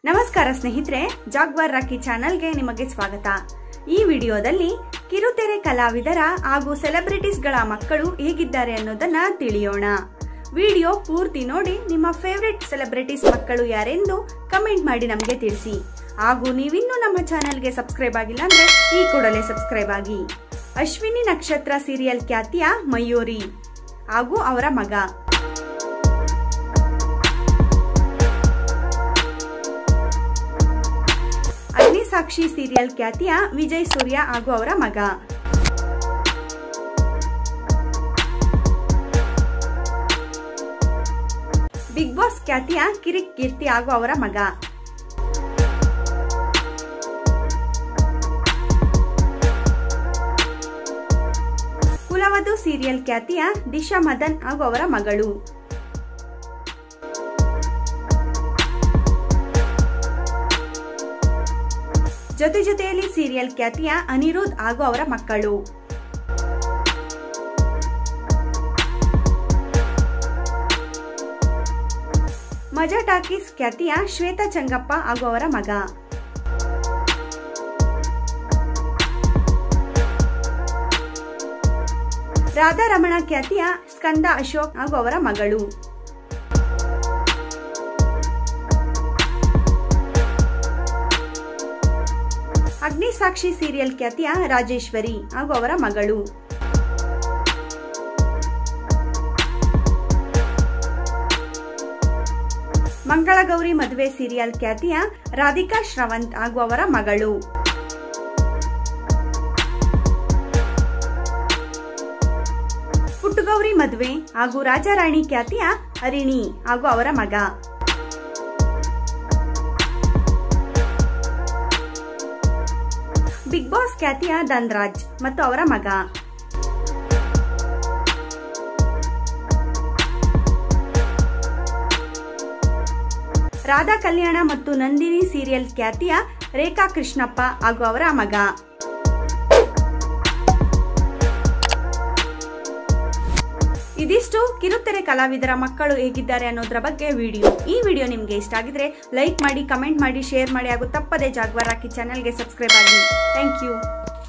ನಮಸ್ಕಾರ ಸ್ನೇಹಿತರೆ ಜಾಗ್ವಾರ್ ರಾಕಿ ಚಾನಲ್ಗೆ ನಿಮಗೆ ಸ್ವಾಗತ ಈ ವಿಡಿಯೋದಲ್ಲಿ ಕಿರುತೆರೆ ಕಲಾವಿದರ ಹಾಗೂ ಸೆಲೆಬ್ರಿಟೀಸ್ಗಳ ಮಕ್ಕಳು ಹೇಗಿದ್ದಾರೆ ಅನ್ನೋದನ್ನ ತಿಳಿಯೋಣ ವಿಡಿಯೋ ಪೂರ್ತಿ ನೋಡಿ ನಿಮ್ಮ ಫೇವ್ರೆಟ್ ಸೆಲೆಬ್ರಿಟೀಸ್ ಮಕ್ಕಳು ಯಾರೆಂದು ಕಮೆಂಟ್ ಮಾಡಿ ನಮಗೆ ತಿಳಿಸಿ ಹಾಗೂ ನೀವಿನ್ನೂ ನಮ್ಮ ಚಾನೆಲ್ಗೆ ಸಬ್ಸ್ಕ್ರೈಬ್ ಆಗಿಲ್ಲ ಅಂದ್ರೆ ಈ ಕೂಡಲೇ ಸಬ್ಸ್ಕ್ರೈಬ್ ಆಗಿ ಅಶ್ವಿನಿ ನಕ್ಷತ್ರ ಸೀರಿಯಲ್ ಖ್ಯಾತಿಯ ಮಯೂರಿ ಹಾಗೂ ಅವರ ಮಗ ಅಗ್ನಿಸಾಕ್ಷಿ ಸೀರಿಯಲ್ ಖ್ಯಾತಿಯ ವಿಜಯ್ ಸೂರ್ಯ ಹಾಗೂ ಅವರ ಮಗ ಬಿಗ್ ಬಾಸ್ ಖ್ಯಾತಿಯ ಕಿರಿಕ್ ಕೀರ್ತಿ ಹಾಗೂ ಅವರ ಮಗ ಕುಲವಧು ಸೀರಿಯಲ್ ಖ್ಯಾತಿಯ ದಿಶಾ ಮದನ್ ಹಾಗೂ ಅವರ ಮಗಳು ಜೊತೆ ಜೊತೆಯಲ್ಲಿ ಸೀರಿಯಲ್ ಖ್ಯಾತಿಯ ಅನಿರುದ್ಧ್ ಹಾಗೂ ಅವರ ಮಕ್ಕಳು ಮಜಾ ಟಾಕೀಸ್ ಖ್ಯಾತಿಯ ಶ್ವೇತಾ ಚಂಗಪ್ಪ ಹಾಗೂ ಅವರ ಮಗ ರಾಧಾರಮಣ ಖ್ಯಾತಿಯ ಸ್ಕಂದ ಅಶೋಕ್ ಹಾಗೂ ಅವರ ಮಗಳು ಅಗ್ನಿಸಾಕ್ಷಿ ಸೀರಿಯಲ್ ಖ್ಯಾತಿಯ ರಾಜೇಶ್ವರಿ ಹಾಗೂ ಅವರ ಮಗಳು ಮಂಗಳಗೌರಿ ಮದುವೆ ಸೀರಿಯಲ್ ಖ್ಯಾತಿಯ ರಾಧಿಕಾ ಶ್ರವಂತ್ ಹಾಗೂ ಅವರ ಮಗಳು ಪುಟ್ಟಗೌರಿ ಮದುವೆ ಹಾಗೂ ರಾಜಾರಾಣಿ ಖ್ಯಾತಿಯ ಹರಿಣಿ ಹಾಗೂ ಅವರ ಮಗ ಬಿಗ್ ಬಾಸ್ ಖ್ಯಾತಿಯ ಧನ್ರಾಜ್ ಮತ್ತು ಅವರ ಮಗ ರಾಧಾ ಕಲ್ಯಾಣ ಮತ್ತು ನಂದಿನಿ ಸೀರಿಯಲ್ ಖ್ಯಾತಿಯ ರೇಖಾ ಕೃಷ್ಣಪ್ಪ ಹಾಗೂ ಅವರ ಮಗ ಇದಿಷ್ಟು ಕಿರುತೆರೆ ಕಲಾವಿದರ ಮಕ್ಕಳು ಹೇಗಿದ್ದಾರೆ ಅನ್ನೋದ್ರ ಬಗ್ಗೆ ವಿಡಿಯೋ ಈ ವಿಡಿಯೋ ನಿಮ್ಗೆ ಇಷ್ಟ ಆಗಿದ್ರೆ ಲೈಕ್ ಮಾಡಿ ಕಮೆಂಟ್ ಮಾಡಿ ಶೇರ್ ಮಾಡಿ ಹಾಗೂ ತಪ್ಪದೆ ಜಾಗ್ವಾರ್ ಹಾಕಿ ಚಾನೆಲ್ಗೆ ಸಬ್ಸ್ಕ್ರೈಬ್ ಆಗಿ ಥ್ಯಾಂಕ್ ಯು